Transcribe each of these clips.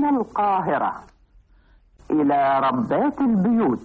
من القاهرة إلى ربات البيوت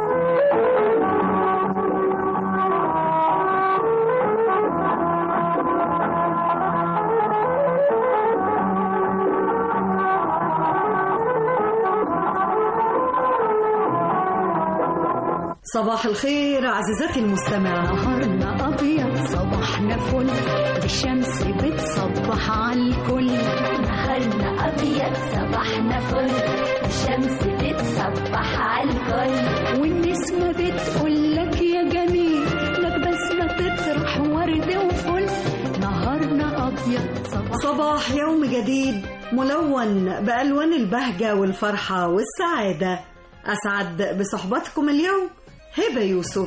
صباح الخير عزيزتي المستمعة نهارنا أبيض صباحنا فل الشمس بتصبح على الكل نهارنا أبيض صباحنا فل الشمس بتصبح على الكل والنسمة بتقول لك يا جميل لك بسمة تطرح ورد وفل نهارنا أبيض صباح صباح يوم جديد ملون بألوان البهجة والفرحة والسعادة أسعد بصحبتكم اليوم هبة يوسف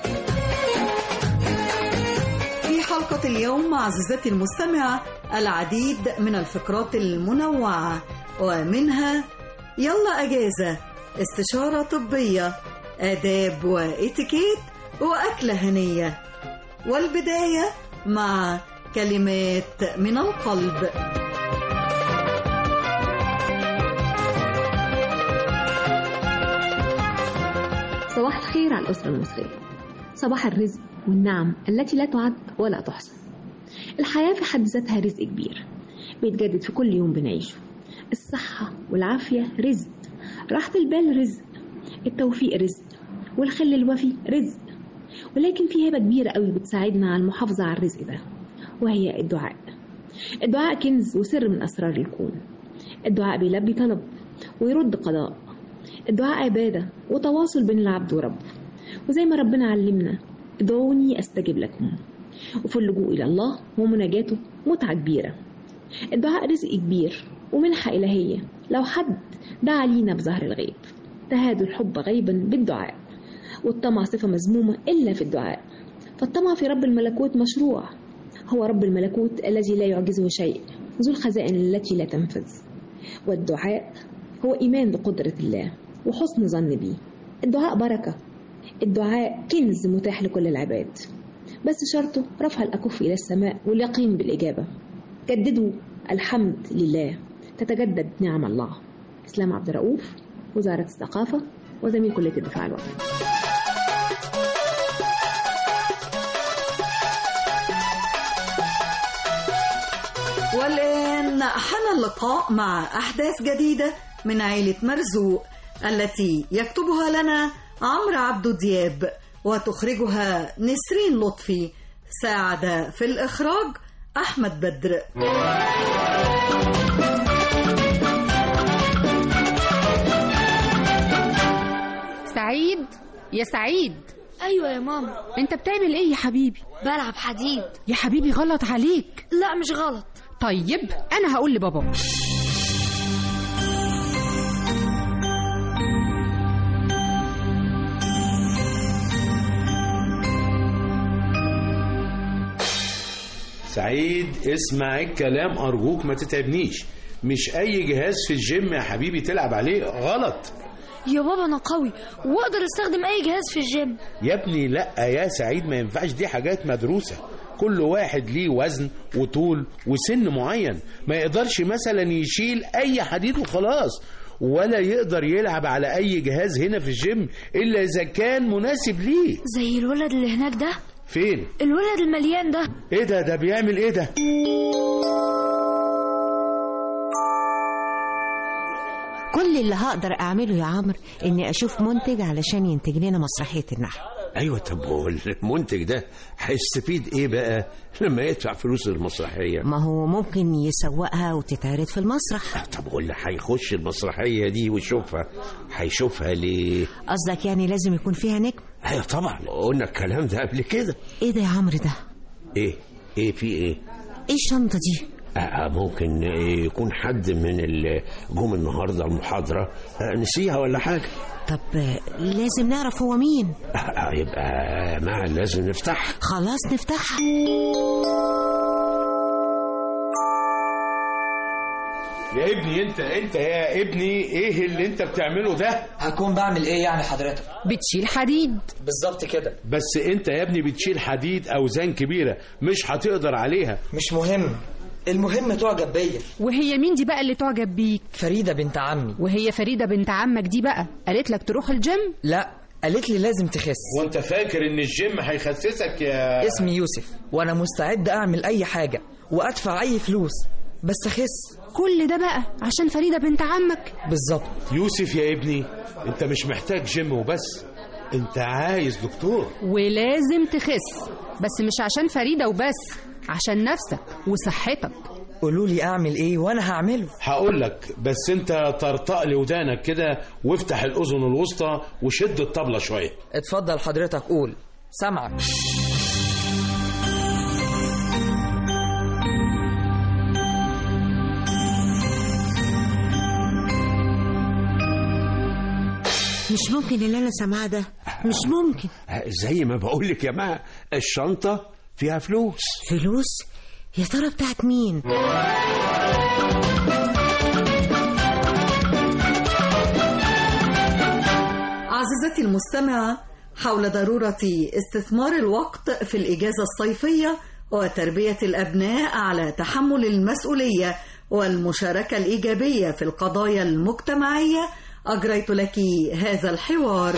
في حلقة اليوم عزيزتي المستمعة العديد من الفقرات المنوعة ومنها يلا أجازة استشارة طبية آداب وإتيكيت وأكلة هنية والبداية مع كلمات من القلب صباح الخير على الأسرة المصرية صباح الرزق والنعم التي لا تعد ولا تحصى الحياة في حد ذاتها رزق كبير بيتجدد في كل يوم بنعيشه الصحة والعافية رزق راحة البال رزق التوفيق رزق والخل الوفي رزق ولكن في هبة كبيرة قوي بتساعدنا على المحافظة على الرزق ده وهي الدعاء الدعاء كنز وسر من أسرار الكون الدعاء بيلبي طلب ويرد قضاء الدعاء عبادة وتواصل بين العبد وربه وزي ما ربنا علمنا ادعوني أستجب لكم وفي اللجوء إلى الله ومناجاته متعة كبيرة الدعاء رزق كبير ومنحة إلهية لو حد دعا لينا بظهر الغيب تهاد الحب غيبا بالدعاء والطمع صفة مذمومة إلا في الدعاء فالطمع في رب الملكوت مشروع هو رب الملكوت الذي لا يعجزه شيء ذو الخزائن التي لا تنفذ والدعاء هو إيمان بقدرة الله وحسن ظن بيه الدعاء بركة الدعاء كنز متاح لكل العباد بس شرطه رفع الأكف إلى السماء واليقين بالإجابة جددوا الحمد لله تتجدد نعم الله إسلام عبد الرؤوف وزارة الثقافة وزميل كلية الدفاع الوطني والآن حان اللقاء مع أحداث جديدة من عائلة مرزوق التي يكتبها لنا عمرو عبدو دياب وتخرجها نسرين لطفي ساعد في الإخراج أحمد بدر سعيد يا سعيد أيوة يا ماما انت بتعمل ايه يا حبيبي بلعب حديد يا حبيبي غلط عليك لا مش غلط طيب انا هقول لبابا سعيد اسمع الكلام أرجوك ما تتعبنيش مش أي جهاز في الجيم يا حبيبي تلعب عليه غلط يا بابا أنا قوي وأقدر أستخدم أي جهاز في الجيم يا ابني لا يا سعيد ما ينفعش دي حاجات مدروسة كل واحد ليه وزن وطول وسن معين ما يقدرش مثلا يشيل أي حديد وخلاص ولا يقدر يلعب على أي جهاز هنا في الجيم إلا إذا كان مناسب ليه زي الولد اللي هناك ده فين؟ الولد المليان ده إيه ده ده بيعمل إيه ده؟ كل اللي هقدر اعمله يا عمرو اني اشوف منتج علشان ينتج لنا مسرحيه النحو ايوه طب هو المنتج ده هيستفيد ايه بقى لما يدفع فلوس المسرحيه ما هو ممكن يسوقها وتتعرض في المسرح طب هو اللي هيخش المسرحيه دي ويشوفها هيشوفها ليه قصدك يعني لازم يكون فيها نجم ايوه طبعا قلنا الكلام ده قبل كده ايه ده يا عمرو ده ايه ايه في ايه ايه الشنطه دي آه ممكن يكون حد من اللي جم النهارده المحاضره آه نسيها ولا حاجه طب لازم نعرف هو مين آه يبقى ما لازم نفتحها خلاص نفتحها يا ابني انت انت يا ابني ايه اللي انت بتعمله ده هكون بعمل ايه يعني حضرتك بتشيل حديد بالظبط كده بس انت يا ابني بتشيل حديد اوزان كبيره مش هتقدر عليها مش مهم المهم تعجب بيا وهي مين دي بقى اللي تعجب بيك فريدة بنت عمي وهي فريدة بنت عمك دي بقى قالت لك تروح الجيم لا قالت لي لازم تخس وانت فاكر ان الجيم هيخسسك يا اسمي يوسف وانا مستعد اعمل اي حاجة وادفع اي فلوس بس اخس كل ده بقى عشان فريدة بنت عمك بالظبط يوسف يا ابني انت مش محتاج جيم وبس انت عايز دكتور ولازم تخس بس مش عشان فريدة وبس عشان نفسك وصحتك قولوا لي اعمل ايه وانا هعمله هقول لك بس انت طرطق لي ودانك كده وافتح الاذن الوسطى وشد الطبله شويه اتفضل حضرتك قول سامعك مش ممكن اللي انا سامعاه ده مش ممكن زي ما بقول لك يا ما الشنطة فيها فلوس فلوس يا ترى بتاعت مين عزيزتي المستمعة حول ضرورة استثمار الوقت في الإجازة الصيفية وتربية الأبناء على تحمل المسؤولية والمشاركة الإيجابية في القضايا المجتمعية أجريت لك هذا الحوار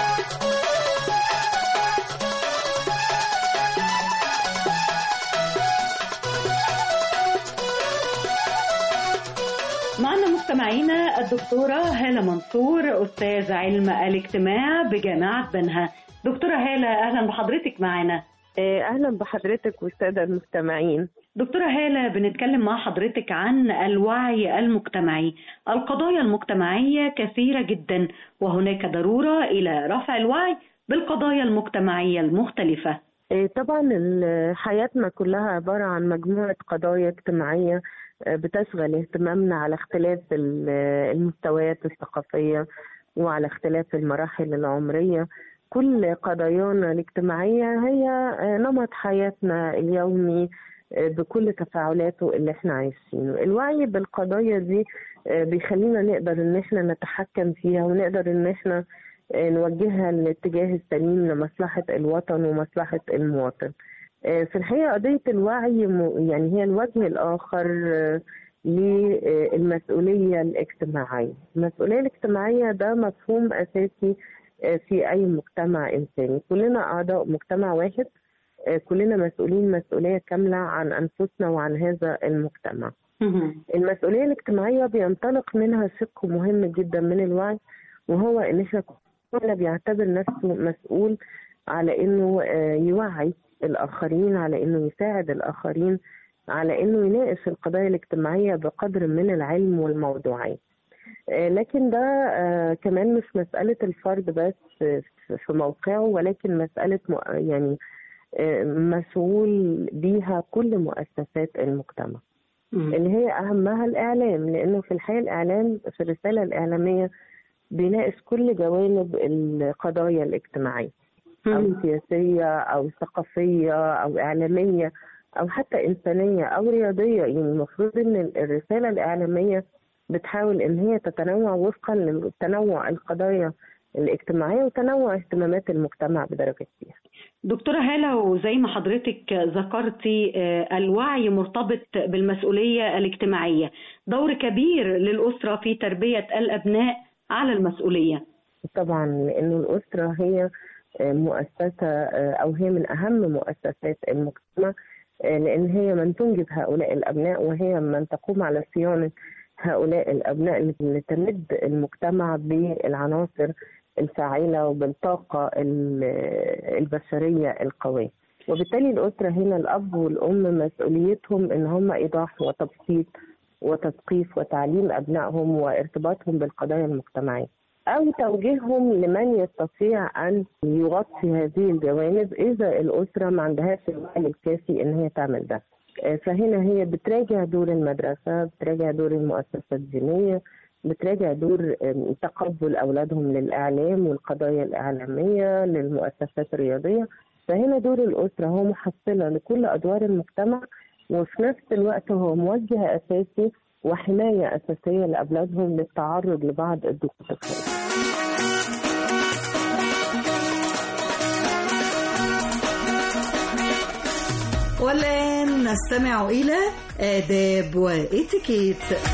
معنا مستمعينا الدكتورة هالة منصور أستاذ علم الاجتماع بجامعة بنها دكتورة هالة أهلا بحضرتك معنا أهلا بحضرتك والسادة المستمعين دكتورة هالة بنتكلم مع حضرتك عن الوعي المجتمعي القضايا المجتمعية كثيرة جدا وهناك ضرورة إلى رفع الوعي بالقضايا المجتمعية المختلفة طبعا حياتنا كلها عبارة عن مجموعة قضايا اجتماعية بتشغل اهتمامنا على اختلاف المستويات الثقافية وعلى اختلاف المراحل العمرية كل قضايانا الاجتماعية هي نمط حياتنا اليومي بكل تفاعلاته اللي احنا عايشينه الوعي بالقضايا دي بيخلينا نقدر ان احنا نتحكم فيها ونقدر ان احنا نوجهها للاتجاه السليم لمصلحة الوطن ومصلحة المواطن في الحقيقة قضية الوعي يعني هي الوجه الآخر للمسؤولية الاجتماعية المسؤولية الاجتماعية ده مفهوم أساسي في أي مجتمع إنساني كلنا أعضاء مجتمع واحد كلنا مسؤولين مسؤولية كاملة عن أنفسنا وعن هذا المجتمع المسؤولية الاجتماعية بينطلق منها شق مهم جدا من الوعي وهو إن احنا كلنا بيعتبر نفسه مسؤول على إنه يوعي الآخرين على إنه يساعد الآخرين على إنه يناقش القضايا الاجتماعية بقدر من العلم والموضوعية لكن ده كمان مش مسألة الفرد بس في موقعه ولكن مسألة يعني مسؤول بيها كل مؤسسات المجتمع اللي هي أهمها الإعلام لأنه في الحقيقة الإعلام في الرسالة الإعلامية بيناقش كل جوانب القضايا الاجتماعية أو سياسية أو ثقافية أو إعلامية أو حتى إنسانية أو رياضية يعني المفروض إن الرسالة الإعلامية بتحاول إن هي تتنوع وفقا لتنوع القضايا الاجتماعية وتنوع اهتمامات المجتمع بدرجة كبيرة دكتورة هالة وزي ما حضرتك ذكرتي الوعي مرتبط بالمسؤولية الاجتماعية دور كبير للأسرة في تربية الأبناء على المسؤولية طبعا لأنه الأسرة هي مؤسسة أو هي من أهم مؤسسات المجتمع لأن هي من تنجب هؤلاء الأبناء وهي من تقوم على صيانة هؤلاء الأبناء اللي تمد المجتمع بالعناصر الفاعلة وبالطاقة البشرية القوية وبالتالي الأسرة هنا الأب والأم مسؤوليتهم إن هم إيضاح وتبسيط وتثقيف وتعليم أبنائهم وارتباطهم بالقضايا المجتمعية أو توجيههم لمن يستطيع أن يغطي هذه الجوانب إذا الأسرة ما عندهاش الوعي الكافي إن هي تعمل ده. فهنا هي بتراجع دور المدرسة بتراجع دور المؤسسة الدينية بتراجع دور تقبل أولادهم للإعلام والقضايا الإعلامية للمؤسسات الرياضية فهنا دور الأسرة هو محصلة لكل أدوار المجتمع وفي نفس الوقت هو موجه أساسي وحماية أساسية لأولادهم للتعرض لبعض الضغوط الخارجية والآن نستمع إلى آداب وإتيكيت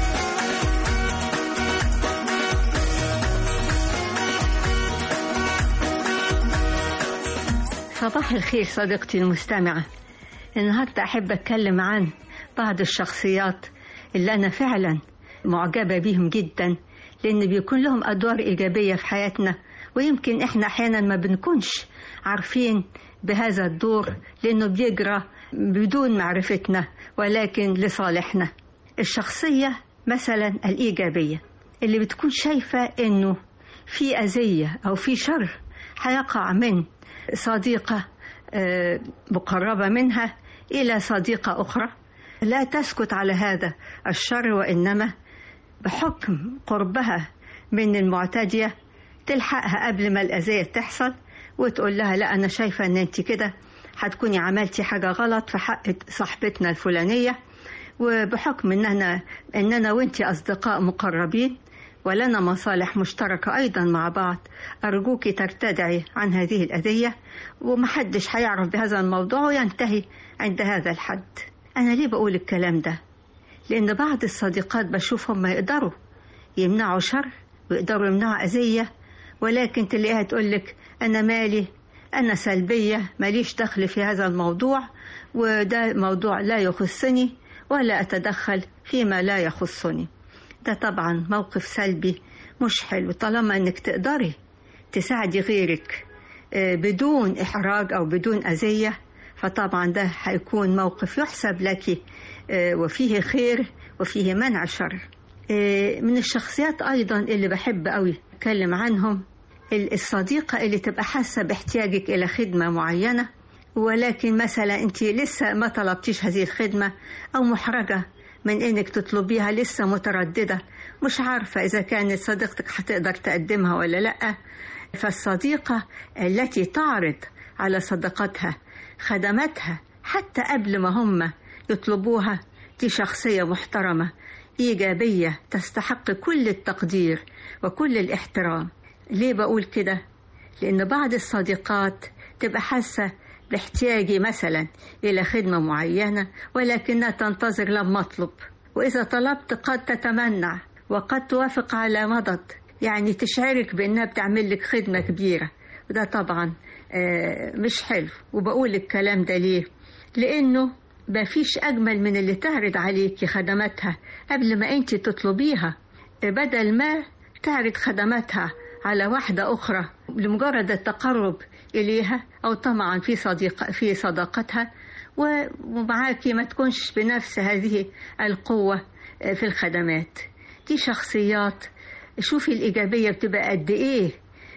صباح الخير صديقتي المستمعة النهاردة أحب أتكلم عن بعض الشخصيات اللي أنا فعلا معجبة بيهم جدا لأن بيكون لهم أدوار إيجابية في حياتنا ويمكن إحنا أحيانا ما بنكونش عارفين بهذا الدور لأنه بيجرى بدون معرفتنا ولكن لصالحنا الشخصية مثلا الإيجابية اللي بتكون شايفة إنه في أذية أو في شر هيقع من صديقة آه، مقربة منها إلى صديقة أخرى لا تسكت على هذا الشر وإنما بحكم قربها من المعتدية تلحقها قبل ما الأذية تحصل وتقول لها لا أنا شايفة إن أنت كده هتكوني عملتي حاجة غلط في حق صاحبتنا الفلانية وبحكم إن أنا إن أنا وأنت أصدقاء مقربين ولنا مصالح مشتركة أيضا مع بعض أرجوك ترتدعي عن هذه الأذية ومحدش هيعرف بهذا الموضوع وينتهي عند هذا الحد أنا ليه بقول الكلام ده لأن بعض الصديقات بشوفهم ما يقدروا يمنعوا شر ويقدروا يمنعوا أذية ولكن تلاقيها تقولك أنا مالي أنا سلبية ماليش دخل في هذا الموضوع وده موضوع لا يخصني ولا أتدخل فيما لا يخصني ده طبعا موقف سلبي مش حلو طالما انك تقدري تساعدي غيرك آه، بدون احراج او بدون اذيه فطبعا ده هيكون موقف يحسب لك آه، وفيه خير وفيه منع شر آه، من الشخصيات ايضا اللي بحب قوي اتكلم عنهم ال- الصديقه اللي تبقى حاسه باحتياجك الى خدمه معينه ولكن مثلا انت لسه ما طلبتيش هذه الخدمه او محرجه من انك تطلبيها لسه متردده مش عارفه اذا كانت صديقتك هتقدر تقدمها ولا لا فالصديقه التي تعرض على صديقتها خدماتها حتى قبل ما هم يطلبوها دي شخصيه محترمه ايجابيه تستحق كل التقدير وكل الاحترام ليه بقول كده لان بعض الصديقات تبقى حاسه باحتياجي مثلا إلى خدمة معينة ولكنها تنتظر لما أطلب وإذا طلبت قد تتمنع وقد توافق على مضض يعني تشعرك بأنها بتعمل لك خدمة كبيرة وده طبعا آه، مش حلو وبقول الكلام ده ليه لأنه ما فيش أجمل من اللي تعرض عليكي خدماتها قبل ما أنت تطلبيها بدل ما تعرض خدماتها على واحدة أخرى لمجرد التقرب إليها أو طمعا في صديق في صداقتها ومعاكي ما تكونش بنفس هذه القوة في الخدمات دي شخصيات شوفي الإيجابية بتبقى قد إيه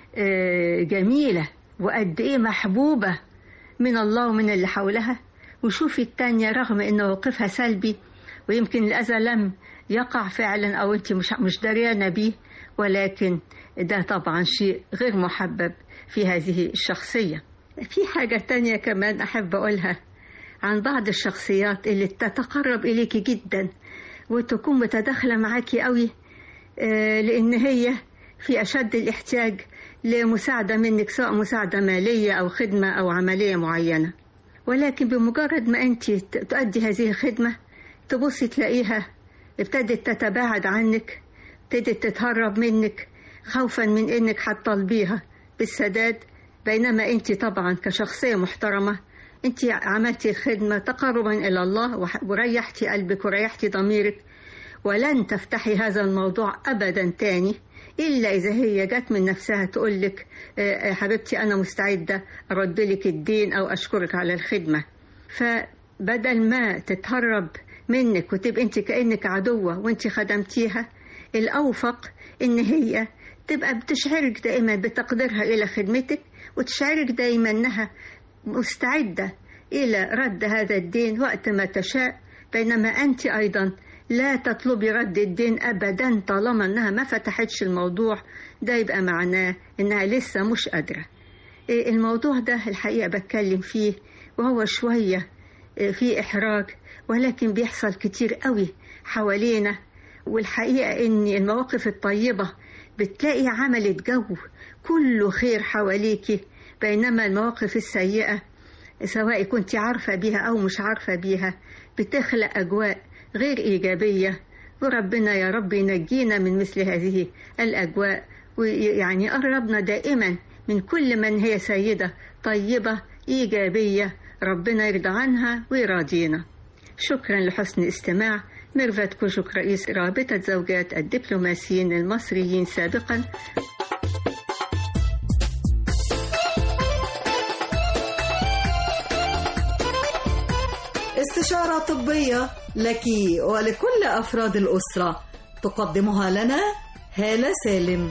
آه، جميلة وقد إيه محبوبة من الله ومن اللي حولها وشوفي التانية رغم إن موقفها سلبي ويمكن الأذى لم يقع فعلا أو أنت مش مش دريانة بيه ولكن ده طبعا شيء غير محبب في هذه الشخصية في حاجة تانية كمان أحب أقولها عن بعض الشخصيات اللي تتقرب إليك جدا وتكون متداخلة معاكي قوي آه، لأن هي في أشد الاحتياج لمساعدة منك سواء مساعدة مالية أو خدمة أو عملية معينة ولكن بمجرد ما أنت تؤدي هذه الخدمة تبصي تلاقيها ابتدت تتباعد عنك ابتدت تتهرب منك خوفا من انك هتطالبيها بالسداد بينما انت طبعا كشخصيه محترمه انت عملتي الخدمه تقربا الى الله وح- وريحتي قلبك وريحتي ضميرك ولن تفتحي هذا الموضوع ابدا تاني الا اذا هي جت من نفسها تقول لك آه، آه، حبيبتي انا مستعده ارد لك الدين او اشكرك على الخدمه فبدل ما تتهرب منك وتبقى انت كانك عدوه وانت خدمتيها الاوفق ان هي تبقى بتشعرك دائما بتقديرها الى خدمتك وتشعرك دائما انها مستعده الى رد هذا الدين وقت ما تشاء بينما انت ايضا لا تطلبي رد الدين ابدا طالما انها ما فتحتش الموضوع ده يبقى معناه انها لسه مش قادره إيه الموضوع ده الحقيقه بتكلم فيه وهو شويه إيه في احراج ولكن بيحصل كتير قوي حوالينا والحقيقه ان المواقف الطيبه بتلاقي عملت جو كله خير حواليكي بينما المواقف السيئه سواء كنت عارفة بيها أو مش عارفة بيها بتخلق أجواء غير إيجابية وربنا يا رب ينجينا من مثل هذه الأجواء ويعني قربنا دائما من كل من هي سيدة طيبة إيجابية ربنا يرضى عنها ويراضينا شكرا لحسن الاستماع ميرفت كوشك رئيس رابطة زوجات الدبلوماسيين المصريين سابقا استشارة طبية لك ولكل أفراد الأسرة تقدمها لنا هالة سالم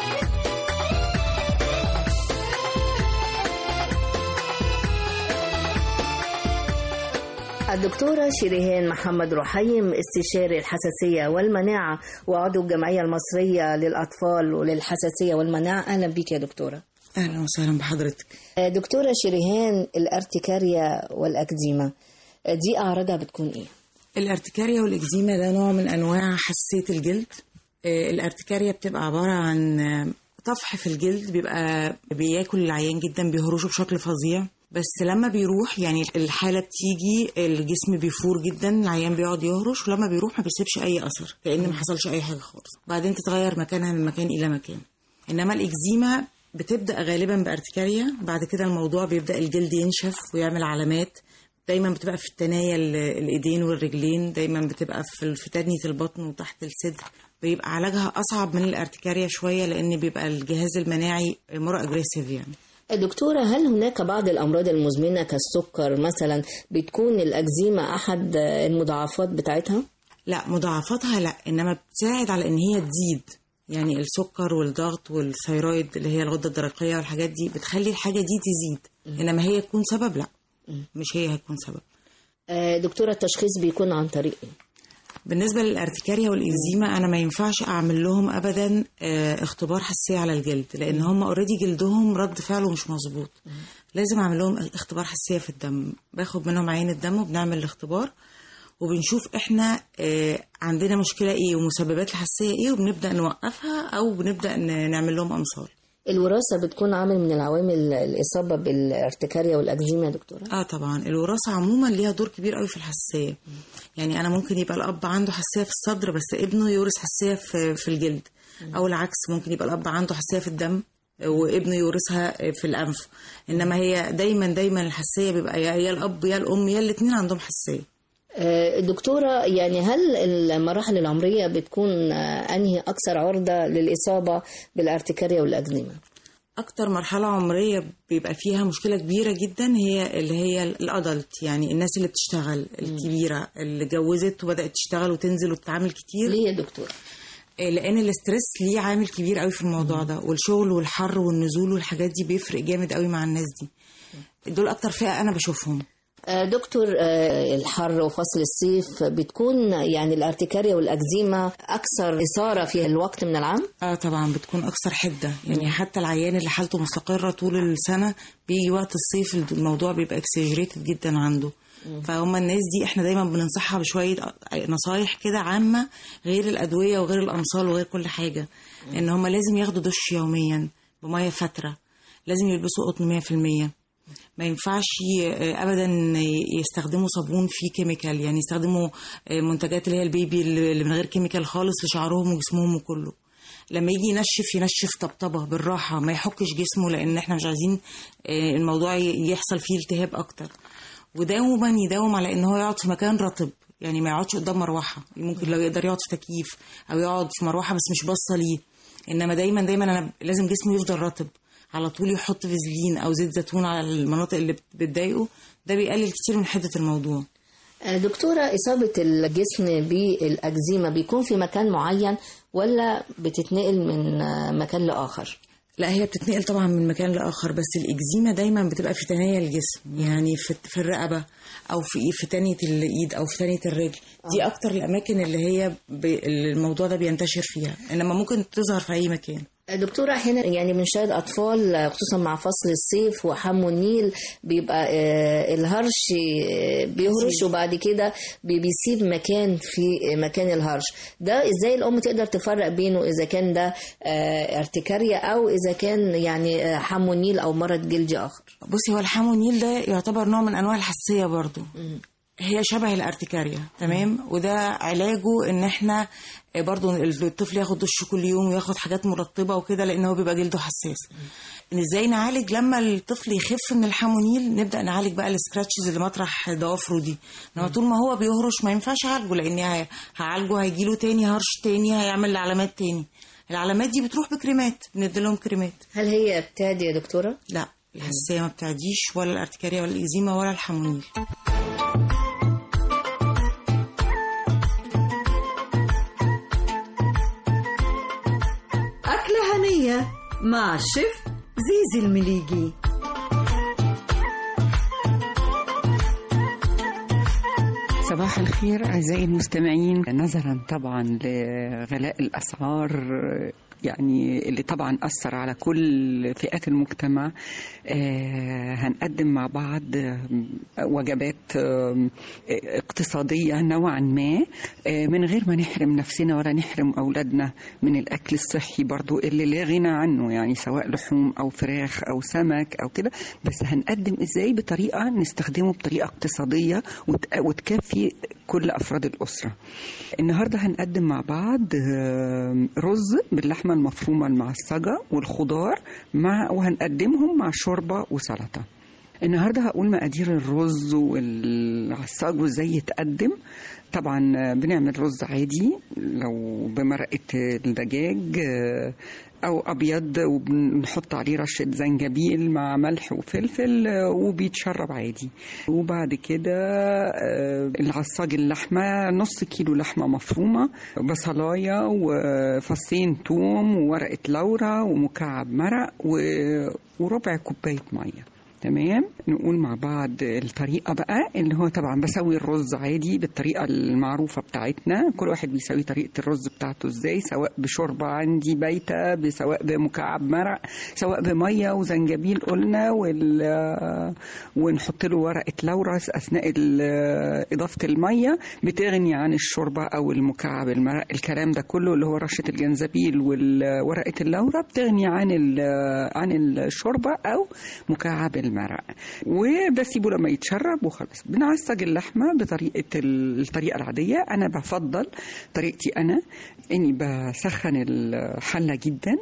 الدكتورة شيريهان محمد رحيم استشاري الحساسية والمناعة وعضو الجمعية المصرية للأطفال وللحساسية والمناعة أهلا بك يا دكتورة اهلا وسهلا بحضرتك دكتورة شيريهان الارتكاريا والأكزيما دي أعراضها بتكون إيه؟ الارتكاريا والاكزيما ده نوع من انواع حساسيه الجلد آه، الارتكاريا بتبقى عباره عن آه، طفح في الجلد بيبقى بياكل العيان جدا بيهرشه بشكل فظيع بس لما بيروح يعني الحالة بتيجي الجسم بيفور جدا العيان بيقعد يهرش ولما بيروح ما بيسيبش أي أثر كأن ما حصلش أي حاجة خالص بعدين تتغير مكانها من مكان إلى مكان إنما الإكزيما بتبدأ غالبا بارتكاريا بعد كده الموضوع بيبدأ الجلد ينشف ويعمل علامات دايما بتبقى في التنايا ال- الايدين والرجلين دايما بتبقى في في تانية البطن وتحت الصدر بيبقى علاجها اصعب من الارتكاريا شويه لان بيبقى الجهاز المناعي مور اجريسيف يعني دكتورة هل هناك بعض الأمراض المزمنة كالسكر مثلا بتكون الأكزيما أحد المضاعفات بتاعتها؟ لا مضاعفاتها لا انما بتساعد على ان هي تزيد يعني السكر والضغط والثيرويد اللي هي الغده الدرقيه والحاجات دي بتخلي الحاجه دي تزيد انما هي تكون سبب لا مش هي هتكون سبب آه، دكتورة التشخيص بيكون عن طريق إيه؟ بالنسبة للارتكاريا والإكزيما أنا ما ينفعش أعمل لهم أبدا آه، اختبار حساسية على الجلد لأن هم اوريدي جلدهم رد فعله مش مظبوط لازم أعمل لهم اختبار حساسية في الدم باخد منهم عين الدم وبنعمل الاختبار وبنشوف احنا آه، عندنا مشكلة ايه ومسببات الحساسية ايه وبنبدأ نوقفها أو بنبدأ ن- نعمل لهم أمصال الوراثة بتكون عامل من العوامل الإصابة بالارتكاريا والأكزيما يا دكتورة؟ اه طبعا الوراثه عموما ليها دور كبير قوي في الحساسيه يعني انا ممكن يبقى الاب عنده حساسيه في الصدر بس ابنه يورث حساسيه في في الجلد او العكس ممكن يبقى الاب عنده حساسيه في الدم وابنه يورثها في الانف انما هي دايما دايما الحساسيه بيبقى يا يا الاب يا الام يا الاثنين عندهم حساسيه آه، دكتورة يعني هل المراحل العمرية بتكون آه، أنهي أكثر عرضة للإصابة بالارتكاريا والأكزيما؟ اكتر مرحله عمريه بيبقى فيها مشكله كبيره جدا هي اللي هي الادلت يعني الناس اللي بتشتغل الكبيره اللي اتجوزت وبدات تشتغل وتنزل وتتعامل كتير ليه يا دكتور لان الاسترس ليه عامل كبير قوي في الموضوع ده والشغل والحر والنزول والحاجات دي بيفرق جامد قوي مع الناس دي دول اكتر فئه انا بشوفهم آه، دكتور آه، الحر وفصل الصيف بتكون يعني الارتكاريا والأكزيما أكثر إثارة في الوقت من العام؟ اه طبعا بتكون اكثر حده يعني حتى العيان اللي حالته مستقره طول السنه بيجي وقت الصيف الموضوع بيبقى اكسجريتد جدا عنده فهم الناس دي احنا دايما بننصحها بشويه نصايح كده عامه غير الادويه وغير الامصال وغير كل حاجه ان هم لازم ياخدوا دش يوميا بميه فتره لازم يلبسوا قطن 100% ما ينفعش آه، ابدا يستخدموا صابون فيه كيميكال يعني يستخدموا آه، منتجات اللي هي البيبي اللي من غير كيميكال خالص لشعرهم وجسمهم وكله لما يجي ينشف ينشف طبطبه بالراحه ما يحكش جسمه لان احنا مش عايزين آه، الموضوع ي- يحصل فيه التهاب اكتر وداوما يداوم على ان هو يقعد في مكان رطب يعني ما يقعدش قدام مروحه ممكن لو يقدر يقعد في تكييف او يقعد في مروحه بس مش باصه ليه انما دايما دايما انا لازم جسمه يفضل رطب على طول يحط فازلين او زيت زيتون على المناطق اللي بت- بتضايقه ده بيقلل كتير من حده الموضوع آه، دكتورة إصابة الجسم بالأكزيما بيكون في مكان معين ولا بتتنقل من آه، مكان لآخر؟ لا هي بتتنقل طبعا من مكان لاخر بس الاكزيما دايما بتبقى في تنايا الجسم يعني في في الرقبه او في في تانية الايد او في تانية الرجل دي اكتر الاماكن اللي هي ب... الموضوع ده بينتشر فيها انما ممكن تظهر في اي مكان دكتورة هنا يعني بنشاهد أطفال خصوصا مع فصل الصيف وحمو النيل بيبقى آه، الهرش آه، بيهرش وبعد كده بي- بيسيب مكان في مكان الهرش ده ازاي الأم تقدر تفرق بينه إذا كان ده آه، ارتكارية أو إذا كان يعني آه، حمو النيل أو مرض جلدي آخر بصي هو الحامونيل ده يعتبر نوع من انواع الحساسيه برضو هي شبه الارتكاريا تمام وده علاجه ان احنا برضو الطفل ياخد دش كل يوم وياخد حاجات مرطبه وكده لان هو بيبقى جلده حساس إن ازاي نعالج لما الطفل يخف من الحامونيل نبدا نعالج بقى السكراتشز اللي مطرح ضوافره دي انما طول ما هو بيهرش ما ينفعش اعالجه لان هي- هعالجه هيجيله تاني هرش تاني هيعمل علامات تاني العلامات دي بتروح بكريمات بنديلهم كريمات هل هي بتعدي يا دكتورة؟ لا الحساسيه ما بتعديش ولا الارتكاريا ولا الاكزيما ولا الحامونيل أكلة هنية مع الشيف زيزي المليجي صباح الخير أعزائي المستمعين نظرا طبعا لغلاء الأسعار يعني اللي طبعا أثر على كل فئات المجتمع آه، هنقدم مع بعض آه، وجبات آه، اقتصادية نوعا ما آه، من غير ما نحرم نفسنا ولا نحرم أولادنا من الأكل الصحي برضو اللي لا غنى عنه يعني سواء لحوم أو فراخ أو سمك أو كده بس هنقدم إزاي بطريقة نستخدمه بطريقة اقتصادية وت- وتكفي كل أفراد الأسرة النهاردة هنقدم مع بعض آه، رز باللحمة المفرومة المعصجة والخضار مع وهنقدمهم مع شوربة وسلطة النهارده هقول مقادير الرز والعصاج وازاي يتقدم طبعا آه، بنعمل رز عادي لو بمرقة الدجاج آه، او ابيض وبنحط عليه رشه زنجبيل مع ملح وفلفل آه، وبيتشرب عادي وبعد كده آه، العصاج اللحمه نص كيلو لحمه مفرومه بصلايه وفصين توم وورقه لورا ومكعب مرق و- وربع كوبايه ميه تمام نقول مع بعض الطريقة بقى اللي هو طبعا بسوي الرز عادي بالطريقة المعروفة بتاعتنا كل واحد بيسوي طريقة الرز بتاعته ازاي سواء بشوربة عندي بايتة سواء بمكعب مرق سواء بمية وزنجبيل قلنا وال... ونحط له ورقة لورا أثناء ال- إضافة المية بتغني عن الشوربة أو المكعب المرق الكلام ده كله اللي هو رشة الجنزبيل وورقة اللورا بتغني عن ال... عن الشوربة أو مكعب المرق وبسيبه لما يتشرب وخلاص بنعصج اللحمة بطريقة ال- الطريقة العادية أنا بفضل طريقتي أنا إني بسخن الحلة جدا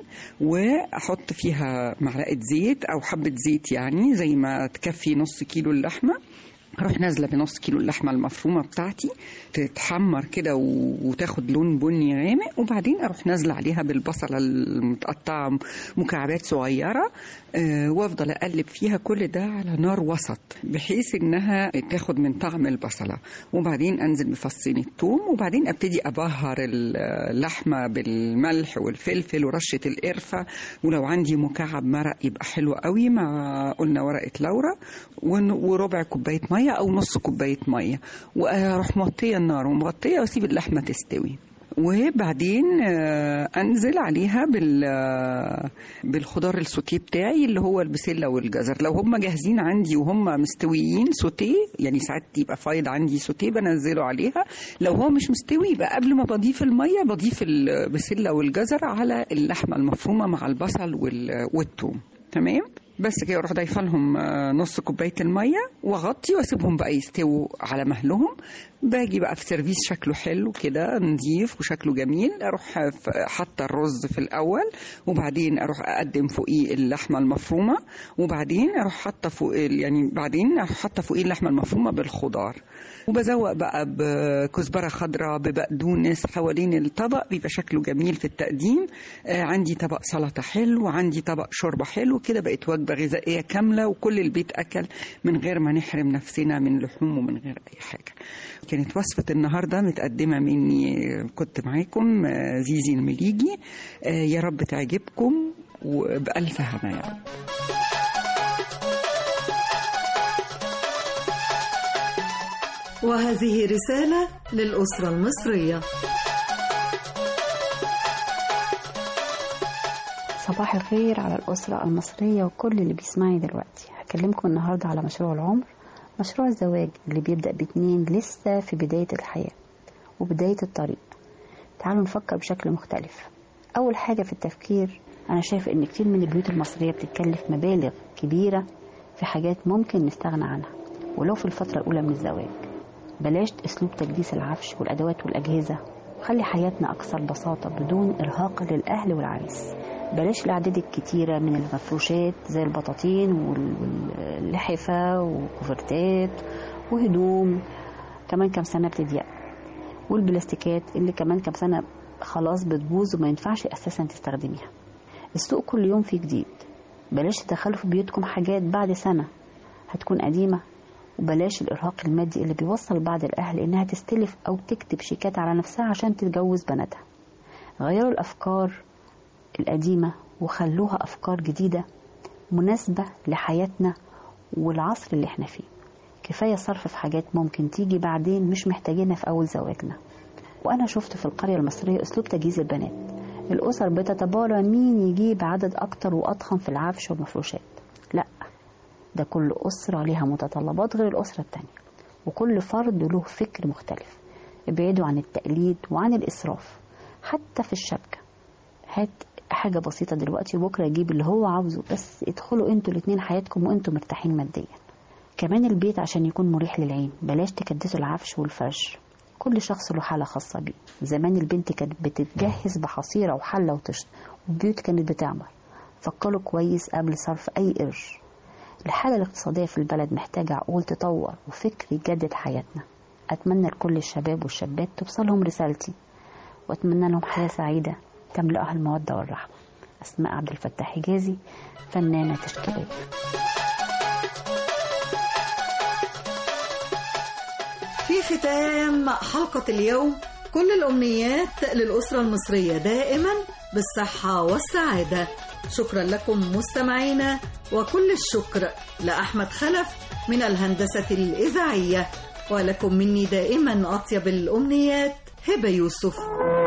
وأحط فيها معلقة زيت أو حبة زيت يعني زي ما تكفي نص كيلو اللحمة اروح نازله بنص كيلو اللحمه المفرومه بتاعتي تتحمر كده و- وتاخد لون بني غامق وبعدين اروح نازله عليها بالبصله المتقطعه مكعبات صغيره آه، وافضل اقلب فيها كل ده على نار وسط بحيث انها تاخد من طعم البصله وبعدين انزل بفصين الثوم وبعدين ابتدي ابهر اللحمه بالملح والفلفل ورشه القرفه ولو عندي مكعب مرق يبقى حلو قوي مع قلنا ورقه لورا ون- وربع كوبايه ميه او نص كوبايه ميه واروح موطيه النار ومغطيه واسيب اللحمه تستوي وبعدين آه، انزل عليها بال آه، بالخضار السوتيه بتاعي اللي هو البسله والجزر لو هم جاهزين عندي وهم مستويين سوتيه يعني ساعات يبقى فايض عندي سوتيه بنزله عليها لو هو مش مستوي يبقى قبل ما بضيف الميه بضيف البسله والجزر على اللحمه المفرومه مع البصل وال- والثوم تمام بس كده اروح ضايفه لهم آه، نص كوبايه الميه واغطي واسيبهم بقى يستووا على مهلهم باجي بقى في سيرفيس شكله حلو كده نظيف وشكله جميل اروح ف- حاطه الرز في الاول وبعدين اروح اقدم فوقيه اللحمه المفرومه وبعدين اروح حاطه فوق ال- يعني بعدين اروح حاطه فوقيه اللحمه المفرومه بالخضار وبزوق بقى بكزبره خضراء ببقدونس حوالين الطبق بيبقى شكله جميل في التقديم آه عندي طبق سلطه حلو وعندي طبق شوربه حلو كده بقت وجبه غذائيه كامله وكل البيت اكل من غير ما نحرم نفسنا من لحوم ومن غير اي حاجه كانت وصفة النهاردة متقدمة مني كنت معاكم آه، زيزي المليجي آه، يا رب تعجبكم وبألف هنا يا رب وهذه رسالة للأسرة المصرية صباح الخير على الأسرة المصرية وكل اللي بيسمعني دلوقتي هكلمكم النهاردة على مشروع العمر مشروع الزواج اللي بيبدأ باتنين لسه في بداية الحياة وبداية الطريق تعالوا نفكر بشكل مختلف أول حاجة في التفكير أنا شايف إن كتير من البيوت المصرية بتتكلف مبالغ كبيرة في حاجات ممكن نستغنى عنها ولو في الفترة الأولى من الزواج بلاش أسلوب تجديس العفش والأدوات والأجهزة خلي حياتنا أكثر بساطة بدون إرهاق للأهل والعريس بلاش الأعداد الكتيرة من المفروشات زي البطاطين واللحفة وكوفرتات وهدوم كمان كام سنة بتضيق والبلاستيكات اللي كمان كام سنة خلاص بتبوظ وما ينفعش أساسا تستخدميها السوق كل يوم فيه جديد بلاش تدخلوا في بيوتكم حاجات بعد سنة هتكون قديمة وبلاش الإرهاق المادي اللي بيوصل بعض الأهل إنها تستلف أو تكتب شيكات على نفسها عشان تتجوز بناتها غيروا الأفكار القديمة وخلوها أفكار جديدة مناسبة لحياتنا والعصر اللي احنا فيه كفاية صرف في حاجات ممكن تيجي بعدين مش محتاجينها في أول زواجنا وأنا شفت في القرية المصرية أسلوب تجهيز البنات الأسر بتتبارى مين يجيب عدد أكتر وأضخم في العفش والمفروشات لا ده كل أسرة ليها متطلبات غير الأسرة التانية وكل فرد له فكر مختلف ابعدوا عن التقليد وعن الإسراف حتى في الشبكة هات حاجة بسيطة دلوقتي وبكرة يجيب اللي هو عاوزه بس ادخلوا انتوا الاتنين حياتكم وانتوا مرتاحين ماديا كمان البيت عشان يكون مريح للعين بلاش تكدسوا العفش والفرش كل شخص له حالة خاصة بيه زمان البنت كانت بتتجهز بحصيرة وحلة وطشت والبيوت كانت بتعمر فكروا كويس قبل صرف أي قرش الحالة الاقتصادية في البلد محتاجة عقول تطور وفكر يجدد حياتنا أتمنى لكل الشباب والشابات توصلهم رسالتي وأتمنى لهم حياة سعيدة تملأها المودة والرحمة أسماء عبد الفتاح حجازي فنانة تشكيلية في ختام حلقة اليوم كل الأمنيات للأسرة المصرية دائما بالصحة والسعادة شكرا لكم مستمعينا وكل الشكر لأحمد خلف من الهندسة الإذاعية ولكم مني دائما أطيب الأمنيات هبة يوسف